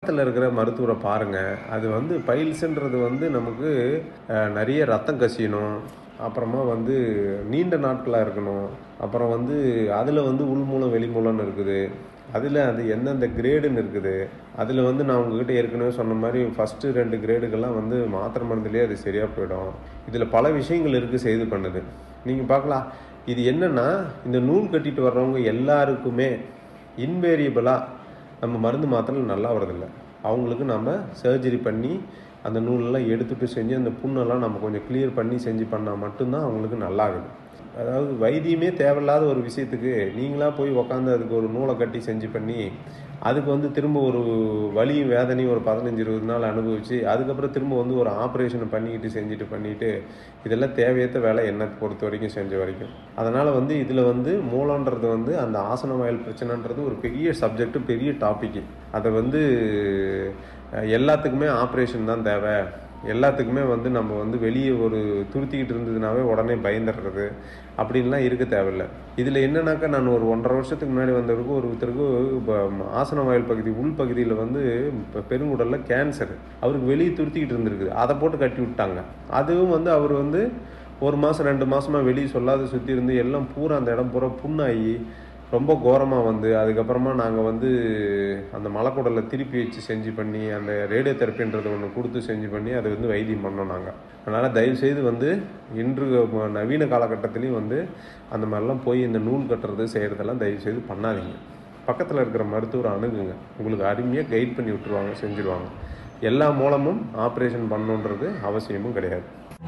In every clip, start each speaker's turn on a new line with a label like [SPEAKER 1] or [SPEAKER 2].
[SPEAKER 1] பக்கத்தில் இருக்கிற மருத்துவரை பாருங்கள் அது வந்து பைல்ஸுன்றது வந்து நமக்கு அஹ், நிறைய ரத்தம் கசியணும் அப்புறமா வந்து நீண்ட நாட்களாக இருக்கணும் அப்புறம் வந்து அதில் வந்து உள்மூலம் வெளிமூலம்னு இருக்குது அதில் அது எந்தெந்த கிரேடுன்னு இருக்குது அதில் வந்து நான் உங்ககிட்ட ஏற்கனவே சொன்ன மாதிரி ஃபஸ்ட்டு ரெண்டு கிரேடுக்கெல்லாம் வந்து மாத்திரை மருந்துலேயே அது சரியாக போயிடும் இதில் பல விஷயங்கள் இருக்குது செய்து பண்ணுது நீங்கள் பார்க்கலாம் இது என்னென்னா இந்த நூல் கட்டிட்டு வர்றவங்க எல்லாருக்குமே இன்வேரியபிளாக நம்ம மருந்து மாத்திரை நல்லா வரதில்ல அவங்களுக்கு நம்ம சர்ஜரி பண்ணி அந்த நூலெல்லாம் எடுத்துட்டு செஞ்சு அந்த புண்ணெல்லாம் நம்ம கொஞ்சம் கிளியர் பண்ணி செஞ்சு பண்ணால் மட்டும்தான் அவங்களுக்கு நல்லாகுது அதாவது வைத்தியமே தேவையில்லாத ஒரு விஷயத்துக்கு நீங்களாக போய் உக்காந்து அதுக்கு ஒரு நூலை கட்டி செஞ்சு பண்ணி அதுக்கு வந்து திரும்ப ஒரு வலியும் வேதனையும் ஒரு பதினஞ்சு இருபது நாள் அனுபவிச்சு அதுக்கப்புறம் திரும்ப வந்து ஒரு ஆப்ரேஷனை பண்ணிக்கிட்டு செஞ்சுட்டு பண்ணிட்டு இதெல்லாம் தேவையற்ற வேலை என்னை பொறுத்த வரைக்கும் செஞ்ச வரைக்கும் அதனால் வந்து இதில் வந்து மூலன்றது வந்து அந்த ஆசன வாயில் பிரச்சனைன்றது ஒரு பெரிய சப்ஜெக்ட் பெரிய டாப்பிக்கு அதை வந்து அஹ், எல்லாத்துக்குமே ஆப்ரேஷன் தான் தேவை எல்லாத்துக்குமே வந்து நம்ம வந்து வெளியே ஒரு துருத்திக்கிட்டு இருந்ததுனாவே உடனே பயந்துடுறது அப்படின்லாம் இருக்க தேவையில்ல இதில் என்னன்னாக்கா நான் ஒரு ஒன்றரை வருஷத்துக்கு முன்னாடி வந்தவருக்கு ஒருத்தருக்கு இப்போ ஆசன வாயில் பகுதி உள் பகுதியில் வந்து இப்போ பெருங்குடலில் கேன்சர் அவருக்கு வெளியே துருத்திக்கிட்டு இருந்திருக்குது அதை போட்டு கட்டி விட்டாங்க அதுவும் வந்து அவர் வந்து ஒரு மாதம் ரெண்டு மாதமாக வெளியே சொல்லாத சுற்றி இருந்து எல்லாம் பூரா அந்த இடம் பூரா புண்ணாகி ரொம்ப கோரமாக வந்து அதுக்கப்புறமா நாங்கள் வந்து அந்த மலைக்குடலை திருப்பி வச்சு செஞ்சு பண்ணி அந்த ரேடியோ தெரப்பின்றது ஒன்று கொடுத்து செஞ்சு பண்ணி அதை வந்து வைத்தியம் பண்ணோம் நாங்கள் அதனால் தயவுசெய்து வந்து இன்று ம- நவீன காலகட்டத்திலையும் வந்து அந்த மாதிரிலாம் போய் இந்த நூல் கட்டுறது செய்கிறதெல்லாம் தயவுசெய்து பண்ணாதீங்க பக்கத்தில் இருக்கிற மருத்துவரை அணுகுங்க உங்களுக்கு அருமையாக கைட் பண்ணி விட்டுருவாங்க செஞ்சுருவாங்க எல்லா மூலமும் ஆப்ரேஷன் பண்ணணுன்றது அவசியமும் கிடையாது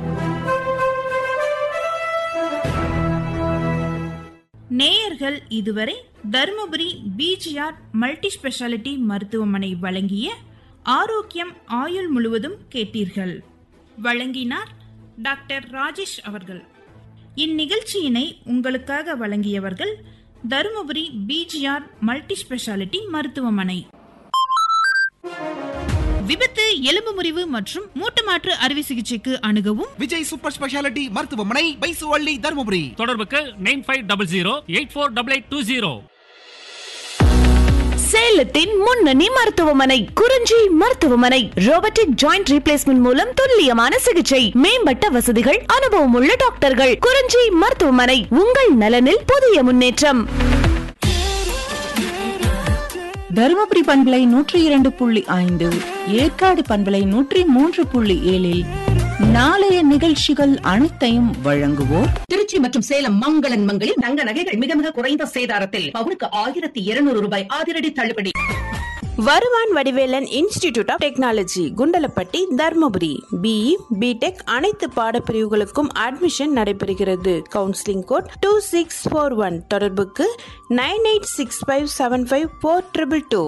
[SPEAKER 2] நேயர்கள் இதுவரை தருமபுரி பிஜிஆர் மல்டி ஸ்பெஷாலிட்டி மருத்துவமனை வழங்கிய ஆரோக்கியம் ஆயுள் முழுவதும் கேட்டீர்கள் வழங்கினார் டாக்டர் ராஜேஷ் அவர்கள் இந்நிகழ்ச்சியினை உங்களுக்காக வழங்கியவர்கள் தருமபுரி பிஜிஆர் மல்டி ஸ்பெஷாலிட்டி மருத்துவமனை விபத்து எலும்பு முறிவு மற்றும் மூட்டு மாற்று அறுவை சிகிச்சைக்கு அணுகவும்
[SPEAKER 3] விஜய் சூப்பர் ஸ்பெஷாலிட்டி மருத்துவமனை பைசுவள்ளி தருமபுரி
[SPEAKER 4] தொடர்புக்கு nine five double zero eight four double eight two zero
[SPEAKER 5] சேலத்தின் முன்னணி மருத்துவமனை குறிஞ்சி மருத்துவமனை ரோபோட்டிக் ஜாயிண்ட் ரீப்ளேஸ்மெண்ட் மூலம் துல்லியமான சிகிச்சை மேம்பட்ட வசதிகள் அனுபவம் உள்ள டாக்டர்கள் குறிஞ்சி மருத்துவமனை உங்கள் நலனில் புதிய முன்னேற்றம்
[SPEAKER 6] தருமபுரி பண்பலை நூற்றி இரண்டு புள்ளி ஐந்து ஏற்காடு பண்பலை நூற்றி மூன்று புள்ளி ஏழில் நாளைய நிகழ்ச்சிகள் அனைத்தையும் வழங்குவோர்
[SPEAKER 7] திருச்சி மற்றும் சேலம் மங்களன் மங்களில் தங்க நகைகள் மிக மிக குறைந்த சேதாரத்தில் பவுனுக்கு ஆயிரத்தி இருநூறு ரூபாய் அதிரடி தள்ளுபடி
[SPEAKER 8] வருவான் Vadivelan institute of technology Kundalapatti Dharmapuri BE B Tech அனைத்து பாடப்பிரிவுகளுக்கும் அட்மிஷன் நடைபெறுகிறது counselling code two six four one தொடர்புக்கு nine eight six five seven five four triple two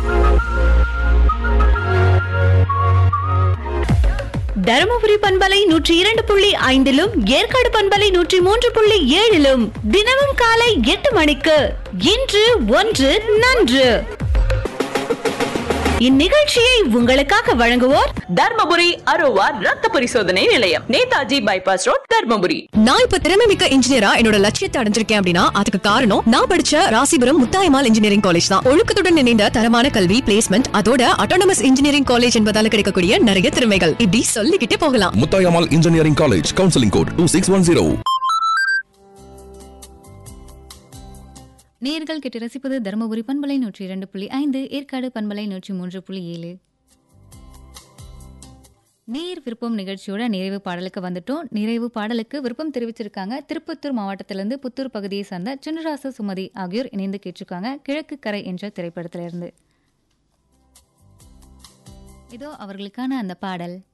[SPEAKER 5] Dharmapuri பண்பலை நூற்றி இரண்டு புள்ளி ஐந்திலும் ஏற்காடு பண்பலை நூற்றி மூன்று புள்ளி ஏழிலும் தினமும் காலை எட்டு மணிக்கு இன்று ஒன்று நன்று இந்நிகழ்ச்சியை உங்களுக்காக வழங்குவோர்
[SPEAKER 8] தர்மபுரி அரோவா ரத்த பரிசோதனை நிலையம் நேதாஜி பைபாஸ் ரோட் தர்மபுரி
[SPEAKER 9] நான் இப்ப திறமை மிக்க இன்ஜினியரா என்னோட லட்சியத்தை அடைஞ்சிருக்கேன் அப்படின்னா அதுக்கு காரணம் நான் படிச்ச ராசிபுரம் முத்தாயமால் இன்ஜினியரிங் காலேஜ் தான் ஒழுக்கத்துடன் இணைந்த தரமான கல்வி பிளேஸ்மெண்ட் அதோட அட்டானமஸ் இன்ஜினியரிங் காலேஜ் என்பதால கிடைக்கக்கூடிய நிறைய திறமைகள் இப்படி சொல்லிக்கிட்டே போகலாம்
[SPEAKER 10] Muthayammal engineering college counselling code two six one zero
[SPEAKER 11] நேர்கள் கேட்டு ரசிப்பது தருமபுரி பண்பலை நூற்றி இரண்டு புள்ளி ஐந்து ஏற்காடு பண்பலை நூற்றி மூன்று புள்ளி ஏழு நேர் விருப்பம் நிகழ்ச்சியோட நிறைவு பாடலுக்கு வந்துட்டோம் நிறைவு பாடலுக்கு விருப்பம் தெரிவிச்சிருக்காங்க திருப்பத்தூர் மாவட்டத்திலிருந்து புத்தூர் பகுதியை சார்ந்த சின்னராச சுமதி ஆகியோர் இணைந்து கேட்டிருக்காங்க கிழக்கு கரை என்ற திரைப்படத்திலிருந்து இதோ அவர்களுக்கான அந்த பாடல்